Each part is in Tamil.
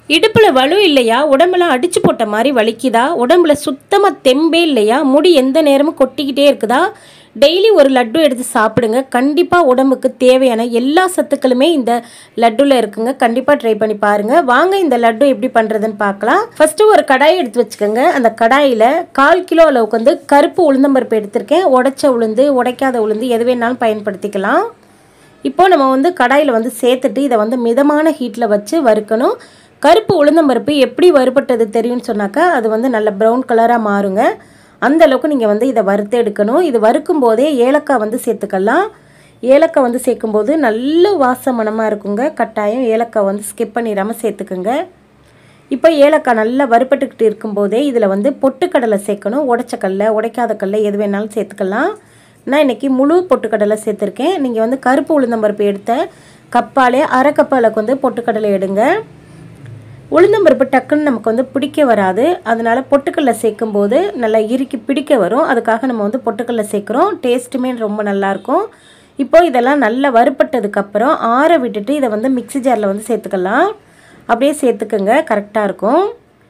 இடுப்பில் வலு இல்லையா உடம்பெல்லாம் அடிச்சு போட்ட மாதிரி வலிக்குதா உடம்புல சுத்தமாக தெம்பே இல்லையா முடி எந்த நேரமும் கொட்டிக்கிட்டே இருக்குதா டெய்லி ஒரு லட்டு எடுத்து சாப்பிடுங்க கண்டிப்பாக உடம்புக்கு தேவையான எல்லா சத்துக்களுமே இந்த லட்டுல இருக்குங்க கண்டிப்பாக ட்ரை பண்ணி பாருங்க வாங்க இந்த லட்டு எப்படி பண்ணுறதுன்னு பார்க்கலாம் ஃபர்ஸ்ட் ஒரு கடாய் எடுத்து வச்சுக்கோங்க அந்த கடாயில் கால் கிலோ அளவுக்கு வந்து கருப்பு உளுந்தம்பருப்பு எடுத்திருக்கேன் உடைச்ச உளுந்து உடைக்காத உளுந்து எது வேணாலும் பயன்படுத்திக்கலாம் இப்போ நம்ம வந்து கடாயில் வந்து சேர்த்துட்டு இதை வந்து மிதமான ஹீட்டில் வச்சு வறுக்கணும் கருப்பு உளுந்தம்பருப்பு எப்படி வறுபட்டது தெரியும்னு சொன்னாக்கா அது வந்து நல்ல ப்ரௌன் கலராக மாறுங்க அந்த அளவுக்கு நீங்கள் வந்து இதை வறுத்து எடுக்கணும் இது வறுக்கும் போதே ஏலக்காய் வந்து சேர்த்துக்கலாம் ஏலக்காய் வந்து சேர்க்கும்போது நல்ல வாச மணமாக இருக்குங்க கட்டாயம் ஏலக்காய் வந்து ஸ்கிப் பண்ணிடாமல் சேர்த்துக்குங்க இப்போ ஏலக்காய் நல்லா வறுபட்டுக்கிட்டு இருக்கும்போதே இதில் வந்து பொட்டுக்கடலை சேர்க்கணும் உடைச்ச கடலை உடைக்காத கடலை எது வேணாலும் சேர்த்துக்கலாம் நான் இன்றைக்கி முழு பொட்டுக்கடலை சேர்த்துருக்கேன் நீங்கள் வந்து கருப்பு உளுந்தம்பருப்பு எடுத்த கப்பாலே அரை கப் அளவுக்கு வந்து பொட்டுக்கடலை எடுங்க உளுந்தம்பருப்பு டக்குன்னு நமக்கு வந்து பிடிக்க வராது அதனால பொட்டுக்கடலை சேர்க்கும்போது நல்லா இறுக்கி பிடிக்க வரும் அதுக்காக நம்ம வந்து பொட்டுக்கடலை சேர்க்குறோம் டேஸ்ட்டுமே ரொம்ப நல்லாயிருக்கும் இப்போ இதெல்லாம் நல்லா வறுப்பட்டதுக்கப்புறம் ஆற விட்டுட்டு இதை வந்து மிக்ஸி ஜாரில் வந்து சேர்த்துக்கலாம் அப்படியே சேர்த்துக்கோங்க கரெக்டாக இருக்கும்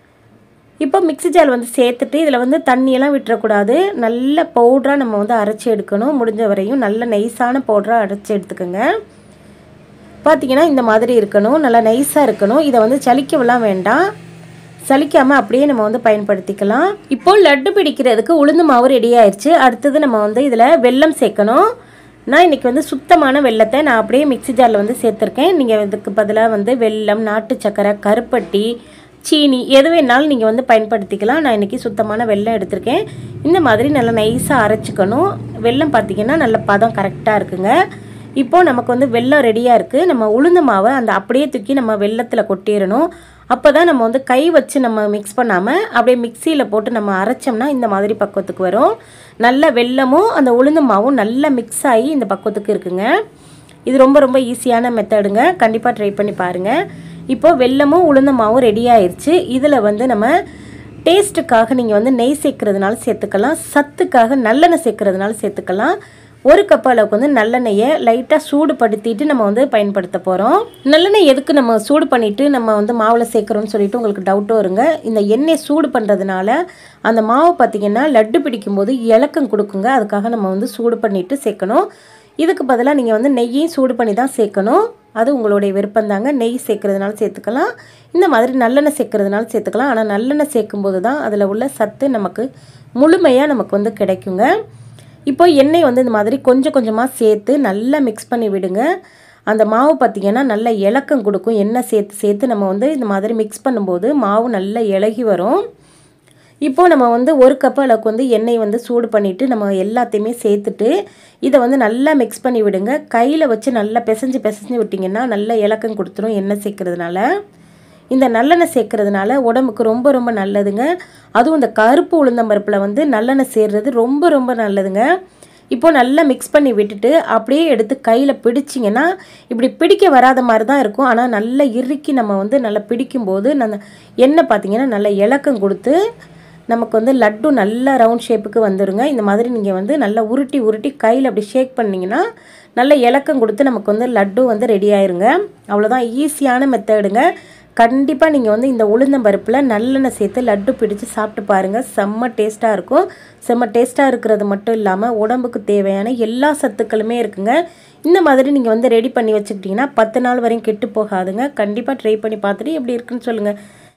இப்போ மிக்ஸி ஜார் வந்து சேர்த்துட்டு இதில் வந்து தண்ணியெல்லாம் விட்டுறக்கூடாது நல்ல பவுடராக நம்ம வந்து அரைச்சி எடுக்கணும் முடிஞ்ச வரையும் நல்ல நைஸான பவுடராக அரைச்சி எடுத்துக்கோங்க பார்த்தீங்கன்னா இந்த மாதிரி இருக்கணும் நல்லா நைஸாக இருக்கணும் இதை வந்து சலிக்கவெல்லாம் வேண்டாம் சலிக்காமல் அப்படியே நம்ம வந்து பயன்படுத்திக்கலாம் இப்போ லட்டு பிடிக்கிறதுக்கு உளுந்து மாவு ரெடி ஆயிடுச்சு அடுத்தது நம்ம வந்து இதில் வெல்லம் சேர்க்கணும் நான் இன்றைக்கி வந்து சுத்தமான வெள்ளத்தை நான் அப்படியே மிக்ஸி ஜாரில் வந்து சேர்த்துருக்கேன் நீங்கள் இதுக்கு பதிலாக வந்து வெல்லம் நாட்டு சக்கரை கருப்பட்டி சீனி எது வேணாலும் நீங்கள் வந்து பயன்படுத்திக்கலாம் நான் இன்றைக்கி சுத்தமான வெல்லம் எடுத்திருக்கேன் இந்த மாதிரி நல்லா நைஸாக அரைச்சிக்கணும் வெல்லம் பார்த்திங்கன்னா நல்ல பதம் கரெக்டாக இருக்குங்க இப்போது நமக்கு வந்து வெல்லம் ரெடியாக இருக்குது நம்ம உளுந்த மாவை அந்த அப்படியே தூக்கி நம்ம வெள்ளத்தில் கொட்டிடணும் அப்போ தான் நம்ம வந்து கை வச்சு நம்ம மிக்ஸ் பண்ணாமல் அப்படியே மிக்சியில் போட்டு நம்ம அரைச்சோம்னா இந்த மாதிரி பக்குவத்துக்கு வரும் நல்ல வெல்லமும் அந்த உளுந்த மாவும் நல்லா மிக்ஸ் ஆகி இந்த பக்குவத்துக்கு இருக்குங்க இது ரொம்ப ரொம்ப ஈஸியான மெத்தடுங்க கண்டிப்பாக ட்ரை பண்ணி பாருங்கள் இப்போது வெல்லமும் உளுந்த மாவும் ரெடி ஆயிடுச்சு இதில் வந்து நம்ம டேஸ்ட்டுக்காக நீங்கள் வந்து நெய் சேர்க்கறதுனால சேர்த்துக்கலாம் சத்துக்காக நல்லெண்ணெய் சேர்க்கறதுனால சேர்த்துக்கலாம் ஒரு கப் அளவுக்கு வந்து நல்லெண்ணெயை லைட்டாக சூடுபடுத்திட்டு நம்ம வந்து பயன்படுத்த போகிறோம் நல்லெண்ணெய் எதுக்கு நம்ம சூடு பண்ணிவிட்டு நம்ம வந்து மாவில் சேர்க்குறோம்னு சொல்லிட்டு உங்களுக்கு டவுட்டும் வருங்க இந்த எண்ணெய் சூடு பண்ணுறதுனால அந்த மாவு பார்த்திங்கன்னா லட்டு பிடிக்கும்போது இலக்கம் கொடுக்குங்க அதுக்காக நம்ம வந்து சூடு பண்ணிவிட்டு சேர்க்கணும் இதுக்கு பதிலாக நீங்கள் வந்து நெய்யையும் சூடு பண்ணி தான் சேர்க்கணும் அது உங்களுடைய விருப்பம் தாங்க நெய் சேர்க்கறதுனால சேர்த்துக்கலாம் இந்த மாதிரி நல்லெண்ணெய் சேர்க்கறதுனால சேர்த்துக்கலாம் ஆனால் நல்லெண்ணெய் சேர்க்கும்போது தான் அதில் உள்ள சத்து நமக்கு முழுமையாக நமக்கு வந்து கிடைக்குங்க இப்போ எண்ணெய் வந்து இந்த மாதிரி கொஞ்சம் கொஞ்சமாக சேர்த்து நல்லா மிக்ஸ் பண்ணி விடுங்க அந்த மாவு பார்த்திங்கன்னா நல்ல இலக்கம் கொடுக்கும் எண்ணெய் சேர்த்து சேர்த்து நம்ம வந்து இந்த மாதிரி மிக்ஸ் பண்ணும்போது மாவு நல்லா இலகி வரும் இப்போது நம்ம வந்து ஒரு கப் அளவுக்கு வந்து எண்ணெய் வந்து சூடு பண்ணிவிட்டு நம்ம எல்லாத்தையுமே சேர்த்துட்டு இதை வந்து நல்லா மிக்ஸ் பண்ணி விடுங்க கையில் வச்சு நல்லா பிசைஞ்சு பிசைஞ்சு விட்டிங்கன்னா நல்ல இலக்கம் கொடுத்துரும் எண்ணெய் சேர்க்கறதுனால இந்த நல்லெண்ணெய் சேர்க்கறதுனால உடம்புக்கு ரொம்ப ரொம்ப நல்லதுங்க அதுவும் இந்த கருப்பு உளுந்தம்பருப்பில் வந்து நல்லெண்ணெய் சேர்றது ரொம்ப ரொம்ப நல்லதுங்க இப்போ நல்லா மிக்ஸ் பண்ணி விட்டுட்டு அப்படியே எடுத்து கையில் பிடிச்சிங்கன்னா இப்படி பிடிக்க வராத மாதிரி தான் இருக்கும் ஆனால் நல்லா இறுக்கி நம்ம வந்து நல்லா பிடிக்கும்போது அந்த எண்ணெய் பார்த்திங்கன்னா நல்ல இலக்கம் கொடுத்து நமக்கு வந்து லட்டு நல்ல ரவுண்ட் ஷேப்புக்கு வந்துடுங்க இந்த மாதிரி நீங்கள் வந்து நல்லா உருட்டி உருட்டி கையில் அப்படி ஷேக் பண்ணிங்கன்னா நல்ல இலக்கம் கொடுத்து நமக்கு வந்து லட்டு வந்து ரெடி ஆயிருங்க அவ்வளோதான் ஈஸியான மெத்தடுங்க கண்டிப்பாக நீங்கள் வந்து இந்த உளுந்தம்பருப்பில் நல்லெண்ணெய் சேர்த்து லட்டு பிடிச்சு சாப்பிட்டு பாருங்கள் செம்ம டேஸ்ட்டாக இருக்கும் செம்ம டேஸ்ட்டாக இருக்கிறது மட்டும் இல்லாமல் உடம்புக்கு தேவையான எல்லா சத்துக்களுமே இருக்குங்க இந்த மாதிரி நீங்கள் வந்து ரெடி பண்ணி வச்சுக்கிட்டிங்கன்னா பத்து நாள் வரையும் கெட்டு போகாதுங்க கண்டிப்பாக ட்ரை பண்ணி பார்த்துட்டு எப்படி இருக்குன்னு சொல்லுங்கள்